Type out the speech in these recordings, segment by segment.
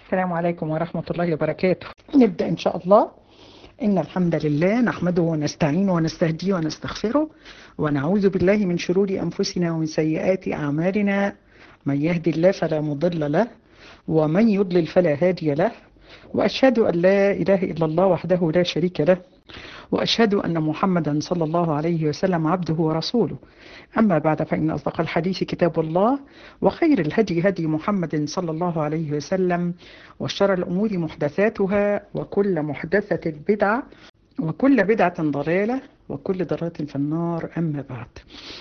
السلام عليكم ورحمة الله وبركاته نبدأ إن شاء الله إن الحمد لله نحمده ونستعينه ونستهديه ونستغفره ونعوذ بالله من شرور أنفسنا ومن سيئات أعمالنا من يهدي الله فلا مضل له ومن يضلل فلا هادي له وأشهد أن لا إله إلا الله وحده لا شريك له وأشهد أن محمدا صلى الله عليه وسلم عبده ورسوله أما بعد فإن أصدق الحديث كتاب الله وخير الهدي هدي محمد صلى الله عليه وسلم وشر الأمور محدثاتها وكل محدثة بدعة وكل بدعة ضلالة وكل ضلالة في النار أما بعد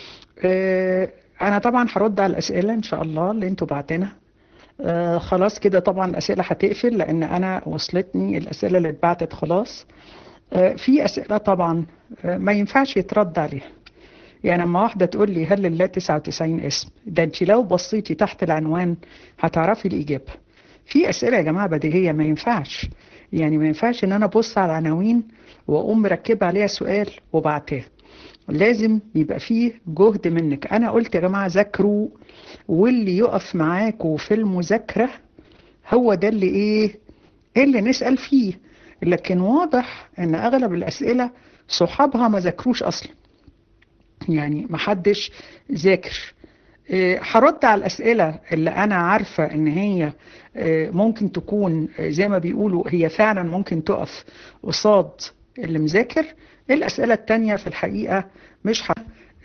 آه، أنا طبعا هرد على الأسئلة إن شاء الله اللي أنتوا بعتنا آه خلاص كده طبعا الأسئلة هتقفل لأن أنا وصلتني الأسئلة اللي اتبعتت خلاص آه في أسئلة طبعا آه ما ينفعش يترد عليها يعني لما واحدة تقول لي هل لله 99 اسم ده انت لو بصيتي تحت العنوان هتعرفي الإجابة في أسئلة يا جماعة بديهية ما ينفعش يعني ما ينفعش ان انا ابص على العناوين واقوم مركبة عليها سؤال وبعتاه لازم يبقى فيه جهد منك انا قلت يا جماعة ذاكروا واللي يقف معاكوا في المذاكرة هو ده اللي ايه اللي نسأل فيه لكن واضح ان اغلب الاسئلة صحابها ما ذاكروش اصلا يعني محدش ذاكر إيه، هرد على الأسئلة اللي أنا عارفة إن هي إيه، ممكن تكون إيه، زي ما بيقولوا هي فعلا ممكن تقف قصاد اللي مذاكر الأسئلة التانية في الحقيقة مش ح...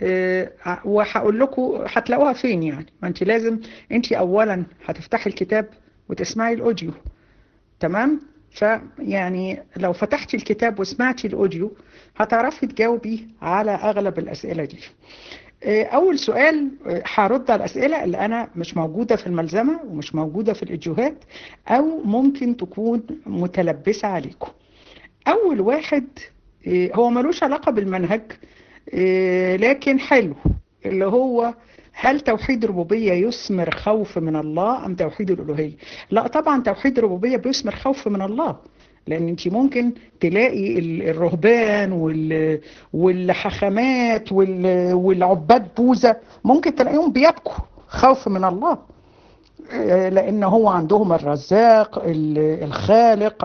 وهقول لكم هتلاقوها فين يعني ما انت لازم انت اولا هتفتحي الكتاب وتسمعي الاوديو تمام فيعني لو فتحتي الكتاب وسمعتي الاوديو هتعرفي تجاوبي على اغلب الاسئله دي اول سؤال هرد على الاسئله اللي انا مش موجوده في الملزمه ومش موجوده في الايديوهات او ممكن تكون متلبسه عليكم اول واحد هو ملوش علاقه بالمنهج لكن حلو اللي هو هل توحيد الربوبية يثمر خوف من الله أم توحيد الألوهية لا طبعا توحيد الربوبية بيثمر خوف من الله لأن أنت ممكن تلاقي الرهبان والحخامات والعباد بوذا ممكن تلاقيهم بيبكوا خوف من الله لأن هو عندهم الرزاق الخالق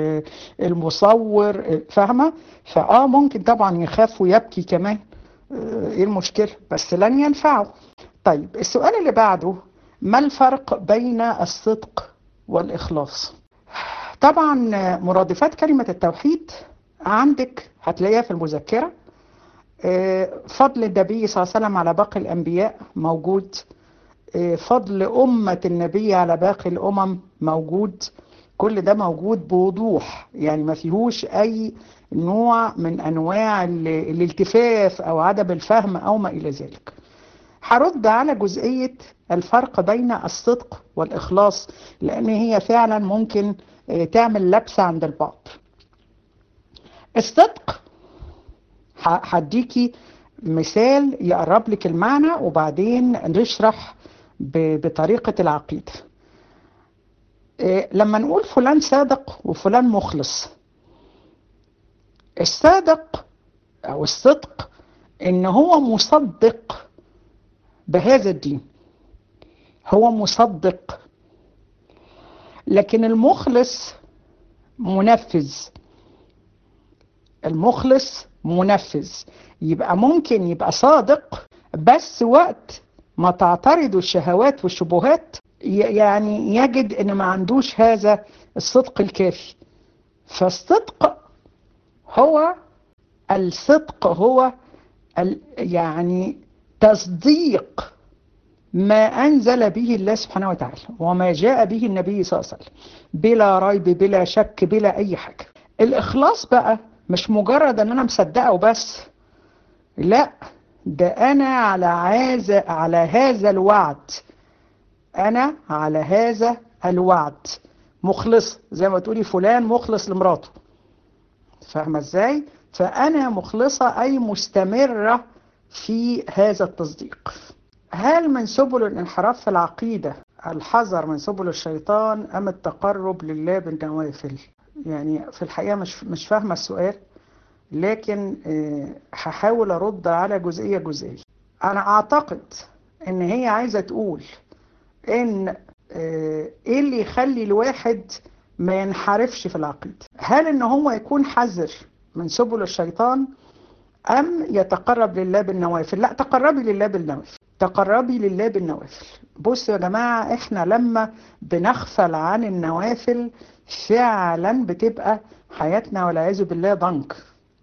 المصور فاهمة فآه ممكن طبعا يخاف ويبكي كمان ايه المشكلة بس لن ينفعه طيب السؤال اللي بعده ما الفرق بين الصدق والإخلاص طبعا مرادفات كلمة التوحيد عندك هتلاقيها في المذكرة فضل النبي صلى الله عليه وسلم على باقي الأنبياء موجود فضل أمة النبي على باقي الأمم موجود كل ده موجود بوضوح يعني ما فيهوش أي نوع من أنواع الالتفاف أو عدم الفهم أو ما إلى ذلك هرد على جزئية الفرق بين الصدق والإخلاص لأن هي فعلا ممكن تعمل لبسة عند البعض الصدق هديكي مثال يقرب لك المعنى وبعدين نشرح بطريقة العقيدة لما نقول فلان صادق وفلان مخلص الصادق او الصدق ان هو مصدق بهذا الدين هو مصدق لكن المخلص منفذ المخلص منفذ يبقى ممكن يبقى صادق بس وقت ما تعترض الشهوات والشبهات يعني يجد ان ما عندوش هذا الصدق الكافي فالصدق هو الصدق هو يعني تصديق ما أنزل به الله سبحانه وتعالى وما جاء به النبي صلى الله عليه وسلم بلا ريب بلا شك بلا أي حاجة الإخلاص بقى مش مجرد أن أنا مصدقه وبس لا ده أنا على هذا على هذا الوعد أنا على هذا الوعد مخلص زي ما تقولي فلان مخلص لمراته فاهمة ازاي؟ فأنا مخلصة أي مستمرة في هذا التصديق هل من سبل الانحراف في العقيدة الحذر من سبل الشيطان أم التقرب لله بالنوافل يعني في الحقيقة مش, مش فاهمة السؤال لكن هحاول أرد على جزئية جزئية أنا أعتقد إن هي عايزة تقول إن آه، ايه اللي يخلي الواحد ما ينحرفش في العقيدة هل ان هو يكون حذر من سبل الشيطان ام يتقرب لله بالنوافل لا تقربي لله بالنوافل تقربي لله بالنوافل بصوا يا جماعة احنا لما بنغفل عن النوافل فعلا بتبقى حياتنا والعياذ بالله ضنك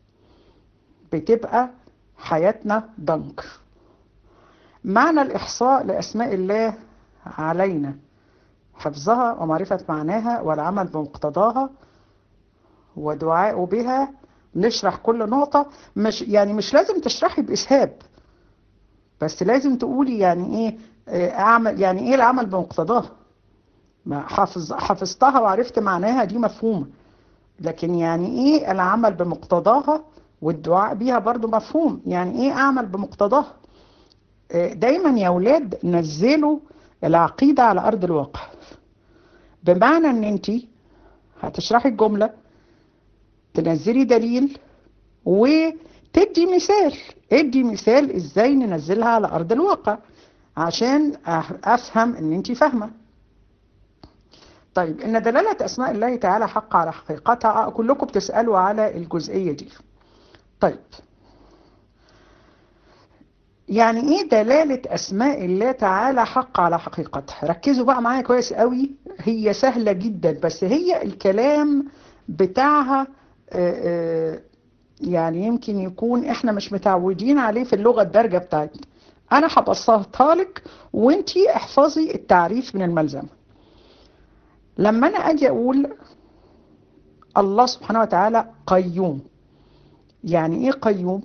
بتبقى حياتنا ضنك معنى الإحصاء لأسماء الله علينا حفظها ومعرفة معناها والعمل بمقتضاها ودعاء بها نشرح كل نقطة مش يعني مش لازم تشرحي بإسهاب بس لازم تقولي يعني ايه اعمل يعني ايه العمل بمقتضاها ما حافظ حفظتها وعرفت معناها دي مفهومة لكن يعني ايه العمل بمقتضاها والدعاء بيها برضو مفهوم يعني ايه اعمل بمقتضاها دايما يا ولاد نزلوا العقيدة على ارض الواقع بمعنى ان انت هتشرحي الجملة تنزلي دليل وتدي مثال ادي مثال ازاي ننزلها على ارض الواقع عشان افهم ان انت فاهمه طيب ان دلالة اسماء الله تعالى حق على حقيقتها كلكم بتسألوا على الجزئية دي طيب يعني ايه دلالة اسماء الله تعالى حق على حقيقتها ركزوا بقى معايا كويس قوي هي سهلة جدا بس هي الكلام بتاعها آآ آآ يعني يمكن يكون احنا مش متعودين عليه في اللغة الدارجة بتاعتنا انا هبسطها لك وانتي احفظي التعريف من الملزمة لما انا اجي اقول الله سبحانه وتعالى قيوم يعني ايه قيوم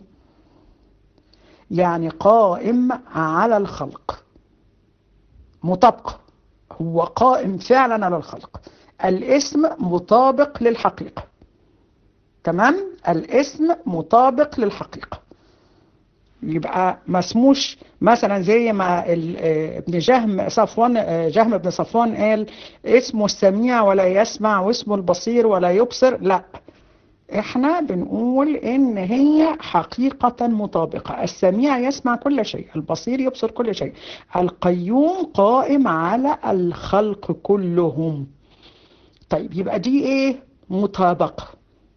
يعني قائم على الخلق مطابقة هو قائم فعلا على الخلق الاسم مطابق للحقيقة تمام الاسم مطابق للحقيقة يبقى ما اسموش مثلا زي ما ابن جهم صفوان جهم بن صفوان قال اسمه السميع ولا يسمع واسمه البصير ولا يبصر لا احنا بنقول ان هي حقيقة مطابقة السميع يسمع كل شيء البصير يبصر كل شيء القيوم قائم على الخلق كلهم طيب يبقى دي ايه مطابقة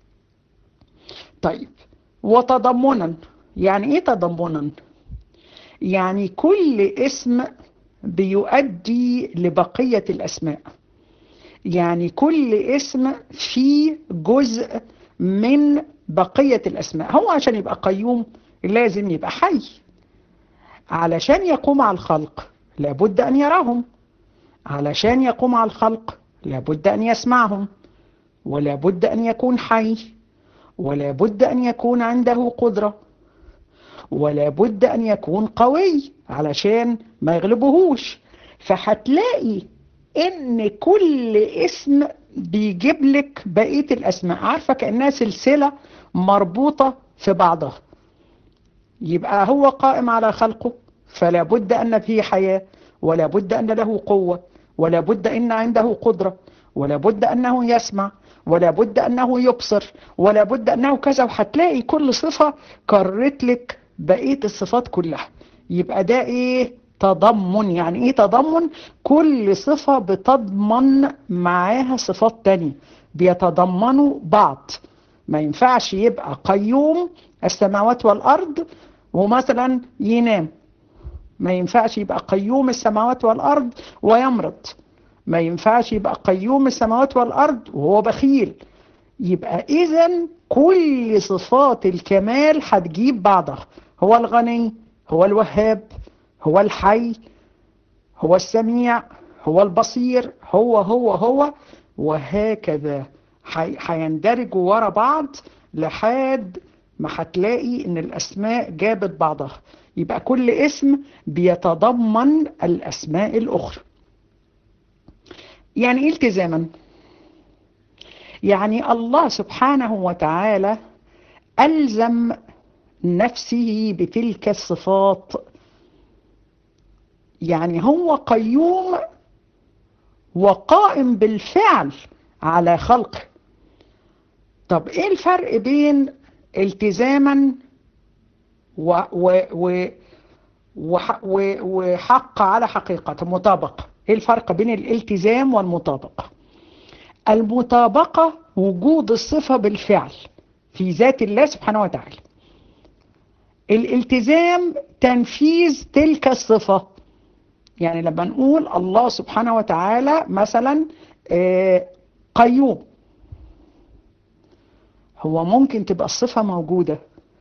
طيب وتضمنا يعني ايه تضمنا يعني كل اسم بيؤدي لبقية الاسماء يعني كل اسم فيه جزء من بقية الاسماء هو عشان يبقى قيوم لازم يبقى حي علشان يقوم على الخلق لابد ان يراهم علشان يقوم على الخلق لابد ان يسمعهم ولابد ان يكون حي ولا بد أن يكون عنده قدرة ولا بد أن يكون قوي علشان ما يغلبهوش فهتلاقي ان كل اسم بيجيب لك بقية الاسماء عارفة كأنها سلسلة مربوطة في بعضها يبقى هو قائم على خلقه فلا بد أن فيه حياة ولا بد أن له قوة ولا بد أن عنده قدرة ولا بد أنه يسمع ولا بد أنه يبصر ولا بد أنه كذا وهتلاقي كل صفة كرت لك بقية الصفات كلها يبقى ده إيه تضمن يعني إيه تضمن كل صفة بتضمن معاها صفات تانية بيتضمنوا بعض ما ينفعش يبقى قيوم السماوات والأرض ومثلا ينام ما ينفعش يبقى قيوم السماوات والأرض ويمرض ما ينفعش يبقى قيوم السماوات والأرض وهو بخيل يبقى إذا كل صفات الكمال هتجيب بعضها هو الغني هو الوهاب هو الحي هو السميع هو البصير هو هو هو وهكذا هيندرجوا ورا بعض لحد ما هتلاقي ان الاسماء جابت بعضها يبقى كل اسم بيتضمن الاسماء الاخرى يعني ايه التزاما يعني الله سبحانه وتعالى ألزم نفسه بتلك الصفات يعني هو قيوم وقائم بالفعل على خلقه طب ايه الفرق بين التزاما و و و وحق على حقيقة مطابقة ايه الفرق بين الالتزام والمطابقة المطابقة وجود الصفة بالفعل في ذات الله سبحانه وتعالى الالتزام تنفيذ تلك الصفة يعني لما نقول الله سبحانه وتعالى مثلا قيوم هو ممكن تبقى الصفة موجودة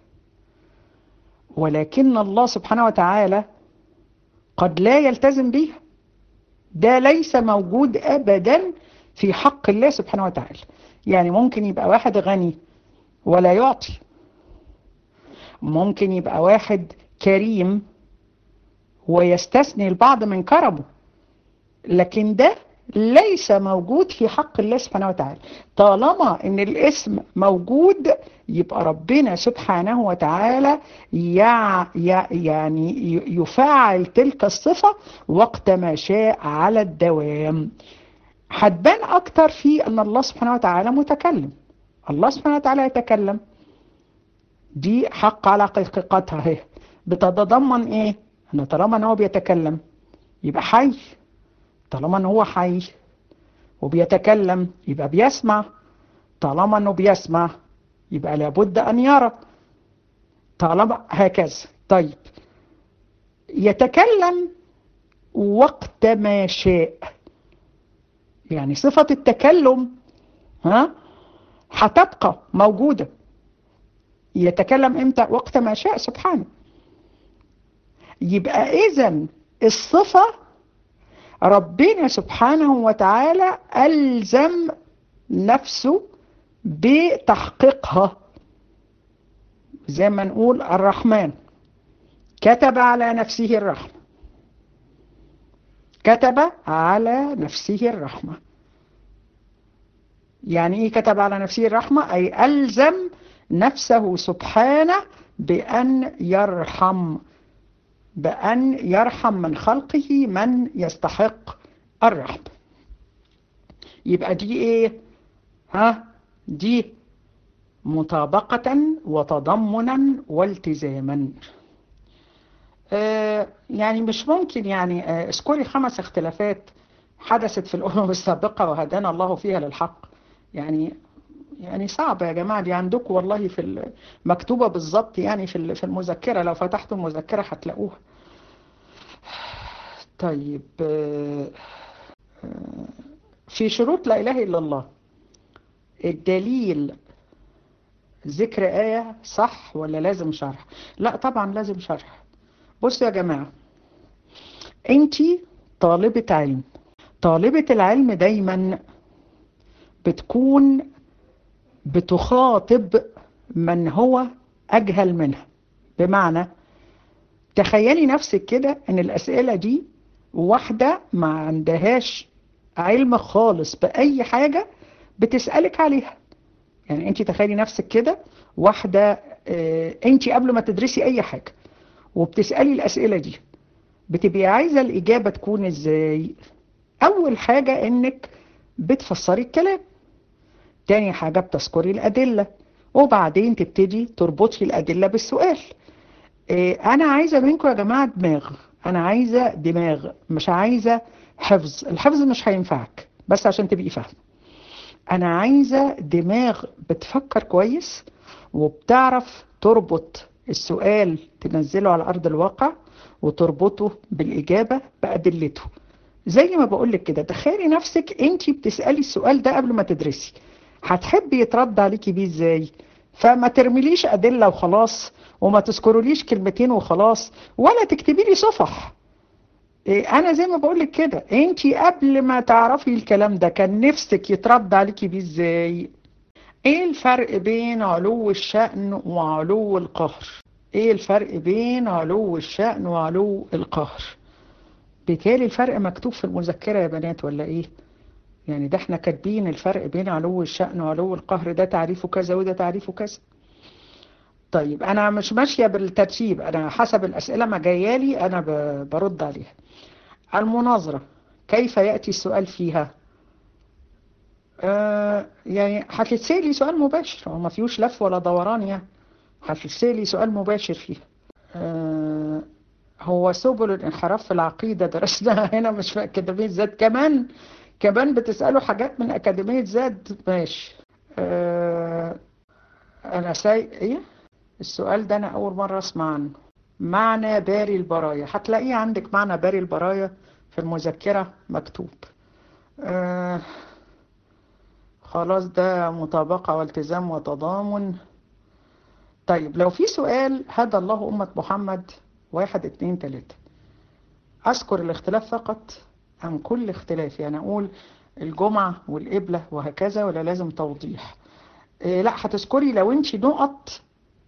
ولكن الله سبحانه وتعالى قد لا يلتزم بها ده ليس موجود أبدا في حق الله سبحانه وتعالى يعني ممكن يبقى واحد غني ولا يعطي ممكن يبقى واحد كريم ويستثني البعض من كرمه لكن ده ليس موجود في حق الله سبحانه وتعالى طالما ان الاسم موجود يبقى ربنا سبحانه وتعالى يع يعني يفعل تلك الصفة وقت ما شاء على الدوام هتبان اكتر في ان الله سبحانه وتعالى متكلم الله سبحانه وتعالى يتكلم دي حق على حقيقتها هي بتتضمن ايه ان طالما ان هو بيتكلم يبقى حي طالما ان هو حي وبيتكلم يبقى بيسمع طالما انه بيسمع يبقى لابد ان يرى طالما هكذا طيب يتكلم وقت ما شاء يعني صفة التكلم ها هتبقى موجودة يتكلم امتى وقت ما شاء سبحانه يبقى اذا الصفة ربنا سبحانه وتعالى ألزم نفسه بتحقيقها زي ما نقول الرحمن كتب على نفسه الرحمة كتب على نفسه الرحمة يعني ايه كتب على نفسه الرحمة اي ألزم نفسه سبحانه بأن يرحم بأن يرحم من خلقه من يستحق الرحمة يبقى دي ايه ها دي مطابقة وتضمنا والتزاما آه يعني مش ممكن يعني آه اذكري خمس اختلافات حدثت في الأمم السابقة وهدانا الله فيها للحق يعني يعني صعب يا جماعة دي عندكم والله في مكتوبة بالظبط يعني في في المذكرة لو فتحتوا المذكرة هتلاقوها طيب في شروط لا إله إلا الله الدليل ذكر آية صح ولا لازم شرح لا طبعا لازم شرح بصوا يا جماعة انت طالبة علم طالبة العلم دايما بتكون بتخاطب من هو أجهل منها بمعنى تخيلي نفسك كده ان الأسئلة دي واحدة ما عندهاش علم خالص بأي حاجة بتسألك عليها يعني انت تخيلي نفسك كده واحدة اه انت قبل ما تدرسي اي حاجة وبتسألي الأسئلة دي بتبقي عايزة الإجابة تكون ازاي أول حاجة انك بتفسري الكلام تاني حاجة بتذكري الأدلة وبعدين تبتدي تربطي الأدلة بالسؤال اه أنا عايزة منكم يا جماعة دماغ أنا عايزة دماغ مش عايزة حفظ الحفظ مش هينفعك بس عشان تبقي فاهمة أنا عايزة دماغ بتفكر كويس وبتعرف تربط السؤال تنزله على أرض الواقع وتربطه بالإجابة بأدلته زي ما بقولك كده تخيلي نفسك انت بتسألي السؤال ده قبل ما تدرسي هتحبي يترد عليكي بيه ازاي فما ترميليش أدلة وخلاص وما تذكروليش كلمتين وخلاص ولا تكتبي لي صفح انا زي ما بقولك كده انت قبل ما تعرفي الكلام ده كان نفسك يترد عليكي بيه ازاي ايه الفرق بين علو الشأن وعلو القهر ايه الفرق بين علو الشأن وعلو القهر بالتالي الفرق مكتوب في المذكرة يا بنات ولا ايه يعني ده احنا كاتبين الفرق بين علو الشأن وعلو القهر ده تعريفه كذا وده تعريفه كذا طيب انا مش ماشية بالترتيب انا حسب الاسئلة ما جايالي انا برد عليها المناظرة كيف يأتي السؤال فيها آه يعني هتتسألي سؤال مباشر هو ما فيهوش لف ولا دوران يعني هتتسألي سؤال مباشر فيها آه هو سبل الانحراف في العقيدة درسناها هنا مش في أكاديمية زاد كمان كمان بتسألوا حاجات من أكاديمية زاد ماشي أه أنا ساي إيه السؤال ده أنا أول مرة أسمع عنه معنى باري البرايا هتلاقيه عندك معنى باري البرايا في المذكرة مكتوب أه خلاص ده مطابقة والتزام وتضامن طيب لو في سؤال هدى الله أمة محمد واحد اتنين تلاتة أذكر الاختلاف فقط أم كل اختلاف يعني أقول الجمعة والقبلة وهكذا ولا لازم توضيح إيه لا هتذكري لو انت نقط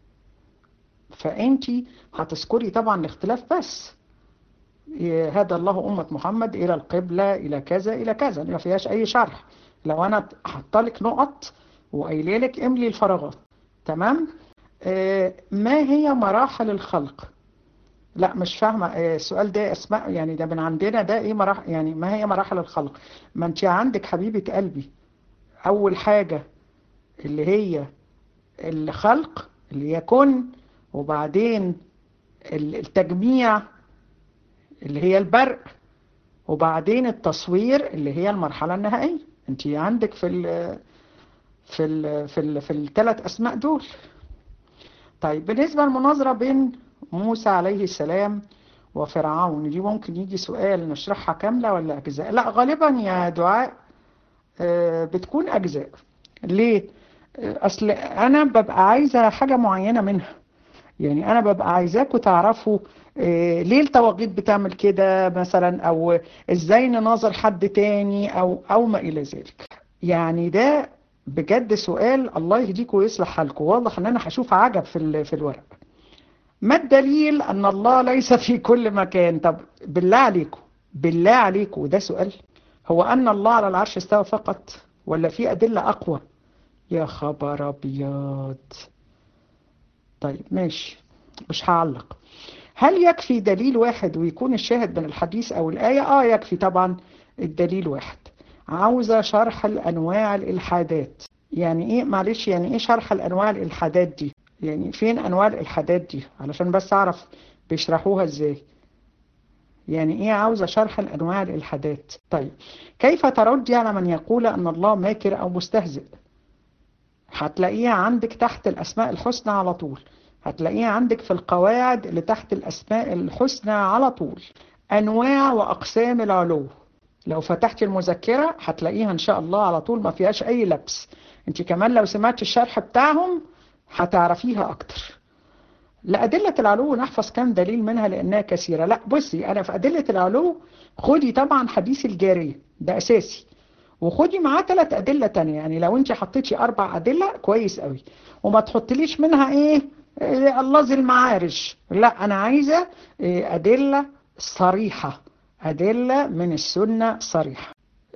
فانت هتذكري طبعا الاختلاف بس إيه هذا الله أمة محمد إلى القبلة إلى كذا إلى كذا ما فيهاش أي شرح لو أنا حطلك نقط وقايله لك املي الفراغات تمام إيه ما هي مراحل الخلق لا مش فاهمة السؤال ده اسماء يعني ده من عندنا ده ايه مراحل يعني ما هي مراحل الخلق ما انت عندك حبيبة قلبي اول حاجة اللي هي الخلق اللي يكون وبعدين التجميع اللي هي البرق وبعدين التصوير اللي هي المرحلة النهائية انت عندك في ال في ال في ال في الثلاث اسماء دول طيب بالنسبة للمناظرة بين موسى عليه السلام وفرعون دي ممكن يجي سؤال نشرحها كاملة ولا أجزاء لا غالبا يا دعاء بتكون أجزاء ليه أصل أنا ببقى عايزة حاجة معينة منها يعني أنا ببقى عايزاكم تعرفوا ليه التوقيت بتعمل كده مثلا أو إزاي نناظر حد تاني أو أو ما إلى ذلك يعني ده بجد سؤال الله يهديكم ويصلح حالكم واضح ان انا هشوف عجب في في الورق ما الدليل ان الله ليس في كل مكان طب بالله عليكم بالله عليكم ده سؤال هو ان الله على العرش استوى فقط ولا في ادله اقوى يا خبر ابيض طيب ماشي مش هعلق هل يكفي دليل واحد ويكون الشاهد من الحديث او الايه اه يكفي طبعا الدليل واحد عاوزة شرح الأنواع الإلحادات يعني إيه معلش يعني إيه شرح الأنواع الإلحادات دي يعني فين أنواع الإلحادات دي علشان بس أعرف بيشرحوها إزاي يعني إيه عاوزة شرح الأنواع الإلحادات طيب كيف تردي على من يقول أن الله ماكر أو مستهزئ هتلاقيها عندك تحت الأسماء الحسنى على طول هتلاقيها عندك في القواعد اللي تحت الأسماء الحسنى على طول أنواع وأقسام العلو لو فتحت المذكرة هتلاقيها ان شاء الله على طول ما فيهاش اي لبس انت كمان لو سمعت الشرح بتاعهم هتعرفيها اكتر لأدلة العلو نحفظ كم دليل منها لأنها كثيرة لا بصي أنا في أدلة العلو خدي طبعا حديث الجارية ده أساسي وخدي معاه ثلاث أدلة تانية يعني لو أنت حطيتي أربع أدلة كويس قوي وما تحطليش منها إيه, إيه الله ذي المعارج لا أنا عايزة إيه أدلة صريحة أدلة من السنة صريحة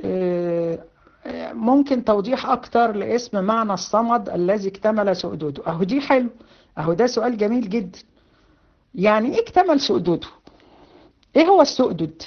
ممكن توضيح أكتر لاسم معنى الصمد الذي اكتمل سؤدده أهو دي حلو أهو ده سؤال جميل جدا يعني إيه اكتمل سؤدده إيه هو السؤدد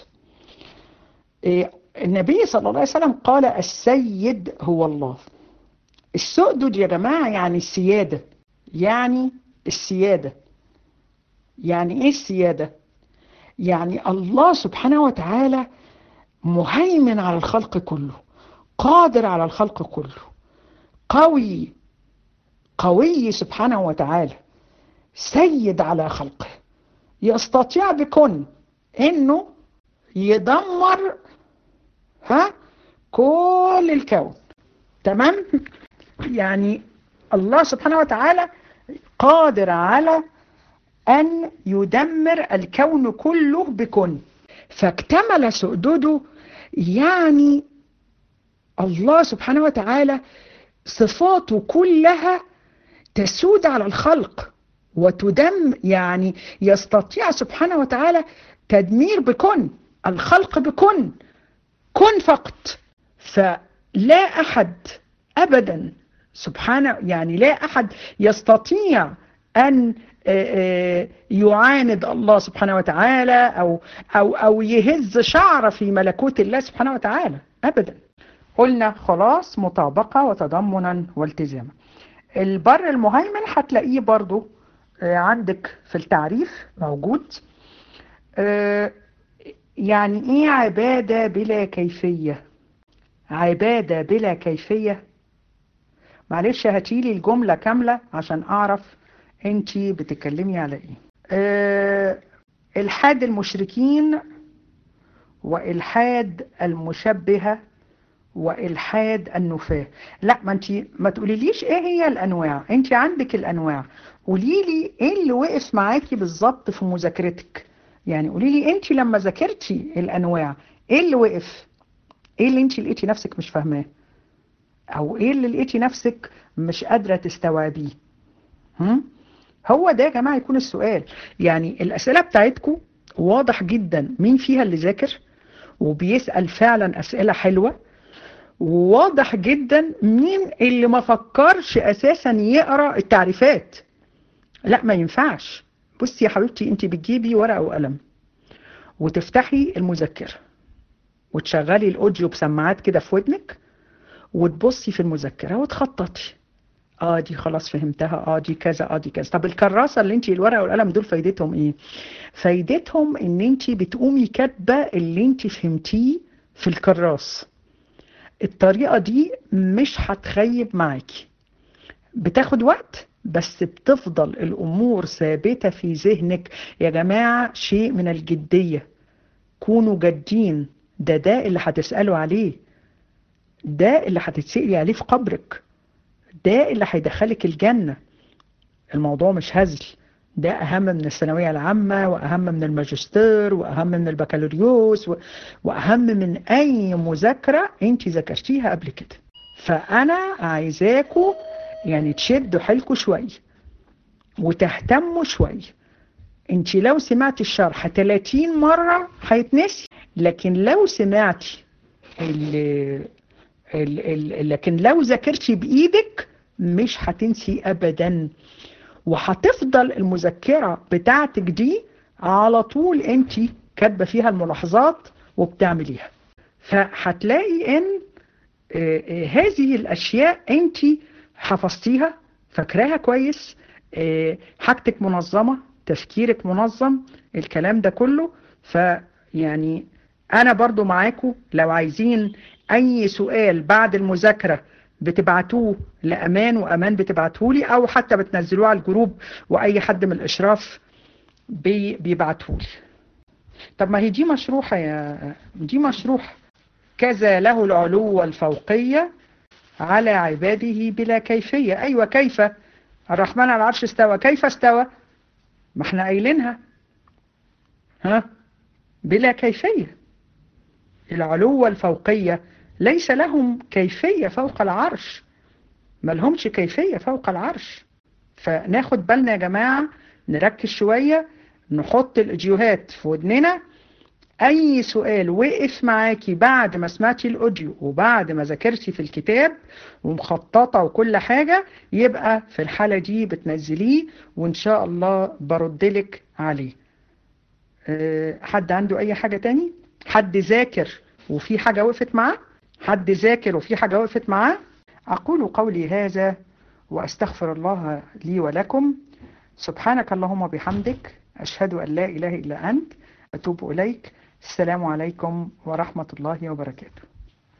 النبي صلى الله عليه وسلم قال السيد هو الله السؤدد يا جماعة يعني السيادة يعني السيادة يعني إيه السيادة يعني الله سبحانه وتعالى مهيمن على الخلق كله قادر على الخلق كله قوي قوي سبحانه وتعالى سيد على خلقه يستطيع بكن انه يدمر ها كل الكون تمام يعني الله سبحانه وتعالى قادر على أن يدمر الكون كله بكن فاكتمل سؤدده يعني الله سبحانه وتعالى صفاته كلها تسود على الخلق وتدم يعني يستطيع سبحانه وتعالى تدمير بكن الخلق بكن كن فقط فلا أحد أبدا سبحانه يعني لا أحد يستطيع أن يعاند الله سبحانه وتعالى أو, أو, أو يهز شعر في ملكوت الله سبحانه وتعالى أبدا قلنا خلاص مطابقة وتضمنا والتزاما البر المهيمن هتلاقيه برضو عندك في التعريف موجود آه يعني ايه عبادة بلا كيفية عبادة بلا كيفية معلش هاتيلي الجملة كاملة عشان اعرف انتي بتتكلمي على ايه آه الحاد المشركين والحاد المشبهة والحاد النفاة لا ما انت ما تقوليليش ايه هي الانواع انت عندك الانواع قولي لي ايه اللي وقف معاكي بالظبط في مذاكرتك يعني قولي لي انت لما ذاكرتي الانواع ايه اللي وقف ايه اللي انت لقيتي نفسك مش فاهماه او ايه اللي لقيتي نفسك مش قادره تستوعبيه هم؟ هو ده يا جماعه يكون السؤال يعني الاسئله بتاعتكم واضح جدا مين فيها اللي ذاكر وبيسال فعلا اسئله حلوه وواضح جدا مين اللي ما فكرش اساسا يقرا التعريفات لا ما ينفعش بصي يا حبيبتي انت بتجيبي ورقه وقلم وتفتحي المذكره وتشغلي الاوديو بسماعات كده في ودنك وتبصي في المذكره وتخططي اه دي خلاص فهمتها اه دي كذا اه دي كذا طب الكراسه اللي انت الورقه والقلم دول فايدتهم ايه فايدتهم ان انت بتقومي كاتبه اللي انت فهمتيه في الكراس الطريقه دي مش هتخيب معاكي بتاخد وقت بس بتفضل الامور ثابته في ذهنك يا جماعه شيء من الجديه كونوا جادين ده ده اللي هتسالوا عليه ده اللي هتتسالي عليه في قبرك ده اللي هيدخلك الجنة الموضوع مش هزل ده أهم من الثانوية العامة وأهم من الماجستير وأهم من البكالوريوس وأهم من أي مذاكرة أنت ذاكرتيها قبل كده فأنا عايزاكوا يعني تشدوا حيلكوا شوية وتهتموا شوية انت لو سمعتي الشرح 30 مرة هيتنسي لكن لو سمعتي ال ال لكن لو ذاكرتي بايدك مش هتنسي ابدا وهتفضل المذكره بتاعتك دي على طول انت كاتبه فيها الملاحظات وبتعمليها فهتلاقي ان هذه الاشياء انت حفظتيها فاكراها كويس حاجتك منظمه تفكيرك منظم الكلام ده كله فيعني انا برضو معاكم لو عايزين اي سؤال بعد المذاكره بتبعتوه لامان وامان بتبعتوه لي او حتى بتنزلوه على الجروب واي حد من الاشراف بي بيبعته لي طب ما هي دي مشروحه يا دي مشروحه كذا له العلو والفوقيه على عباده بلا كيفيه ايوه كيف الرحمن على العرش استوى كيف استوى ما احنا قايلينها ها بلا كيفيه العلو والفوقيه ليس لهم كيفية فوق العرش ما لهمش كيفية فوق العرش فناخد بالنا يا جماعة نركز شوية نحط الأديوهات في ودننا أي سؤال وقف معاكي بعد ما سمعتي الأوديو وبعد ما ذاكرتي في الكتاب ومخططة وكل حاجة يبقى في الحالة دي بتنزليه وإن شاء الله بردلك عليه أه حد عنده أي حاجة تاني؟ حد ذاكر وفي حاجة وقفت معاه؟ حد ذاكر وفي حاجة وقفت معاه أقول قولي هذا وأستغفر الله لي ولكم سبحانك اللهم بحمدك أشهد أن لا إله إلا أنت أتوب إليك السلام عليكم ورحمة الله وبركاته